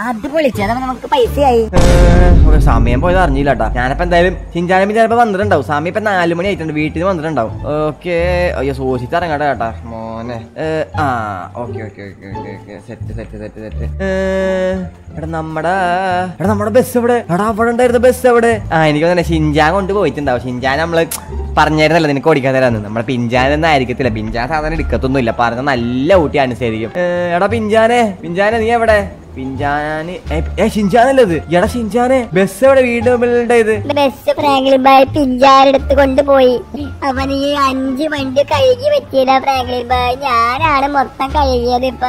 അത് പൊളിച്ചു അതാ നമുക്ക് പൈസയായി ഏഹ്, ഓക്കേ, സമയം പോയത് അറിഞ്ഞില്ല കേട്ടാ ഞാനിപ്പോ എന്തായാലും ചിഞ്ചാനമ്പി ചിലപ്പോ വന്നിട്ടുണ്ടാവും സമയം ഇപ്പൊ നാല് മണി ആയിട്ടുണ്ട് വീട്ടിൽ നിന്ന് വന്നിട്ടുണ്ടാവും ഓക്കെ അയ്യോ സൂക്ഷിച്ച് ഇറങ്ങട്ടെ കേട്ടാ മോനെ ഏഹ്, ആ okay okay okay okay okay set set set set എടാ നമ്മടെ എടാ നമ്മുടെ ബസ് എവിടെ എടാ അവിടെ ഉണ്ടായിരുന്ന ബസ് എവിടെ ആ എനിക്ക് തന്നെ ഷിൻജാൻ കൊണ്ട് പോയിട്ടുണ്ടാവും ഷിൻജാൻ നമ്മള് പറഞ്ഞായിരുന്നല്ലോ നിനക്ക് ഓടിക്കാൻ തരാന്ന് നമ്മുടെ പിഞ്ചാനൊന്നും ആയിരിക്കത്തില്ല പിഞ്ചാൻ സാധനം എടുക്കത്തൊന്നുമില്ല പറഞ്ഞ നല്ല ഊട്ടി അനുസരിക്കും ഏഹ്, എടാ പിഞ്ചാനെ പിഞ്ചാനെ നീ എവിടെ പിഞ്ചാന് ഏ, ഏ ഷിൻജാനല്ലേ ഇത് എടാ ഷിൻജാനെ ബസ് എവിടെ വീട് മുമ്പിലുണ്ട് ഇത് ബെസ്റ്റ് ഫ്രാങ്ക്ലിൻ ബായ് പിഞ്ചാരെടുത്ത് കൊണ്ടുപോയി അവൻ ഈ അഞ്ച് വണ്ടി കഴുകി വെച്ചില്ല ഫ്രാങ്ക്ലിൻ ബായ് ഞാനാണ് മൊത്തം കഴുകിയത് ഇപ്പൊ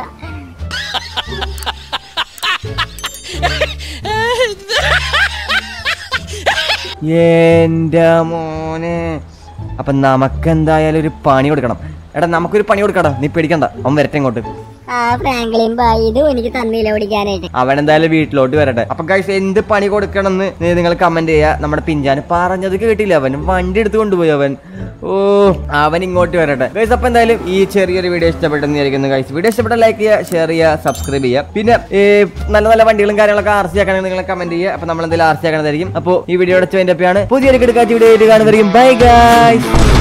എന്റെ മോനെ അപ്പൊ നമുക്ക് എന്തായാലും ഒരു പണി കൊടുക്കണം എടാ നമുക്കൊരു പണി കൊടുക്കടാ നീ പേടിക്കണ്ട അവൻ വരട്ടെ ഇങ്ങോട്ട് ആ ഫ്രാങ്ക്ലിൻ ബായ് ഇതും എനിക്ക് തന്നില്ല ഓടിക്കാനായിട്ട് അവൻ എന്തായാലും വീട്ടിലോട്ട് വരട്ടെ അപ്പൊ ഗൈസ് എന്ത് പണി കൊടുക്കണമെന്ന് നിങ്ങൾ കമന്റ് ചെയ്യാ നമ്മുടെ പിഞ്ചാന് പറഞ്ഞത് കേട്ടില്ല അവൻ വണ്ടി എടുത്ത് കൊണ്ടുപോയി അവൻ ഓ അവൻ ഇങ്ങോട്ട് വരട്ടെ ഗൈസ് അപ്പൊ എന്തായാലും ഈ ചെറിയൊരു വീഡിയോ ഇഷ്ടപ്പെട്ടെന്ന് വിചാരിക്കുന്നു ഗൈസ് വീഡിയോ ഇഷ്ടപ്പെട്ട ലൈക്ക് ചെയ്യുക ഷെയർ ചെയ്യുക സബ്സ്ക്രൈബ് ചെയ്യുക പിന്നെ ഈ നല്ല നല്ല വണ്ടികളും കാര്യങ്ങളൊക്കെ ആർ സി ആക്കണമെങ്കിൽ നിങ്ങൾ കമന്റ് ചെയ്യുക അപ്പൊ നമ്മൾ എന്തെങ്കിലും ആർ സി ആക്കണതായിരിക്കും അപ്പോൾ ഈ വീഡിയോ അടച്ചു അതിന്റെ പുതിയൊരു കിടക്കാച്ച വീഡിയോ ആയിട്ട് കാണുന്നതായിരിക്കും ബൈ ഗൈസ്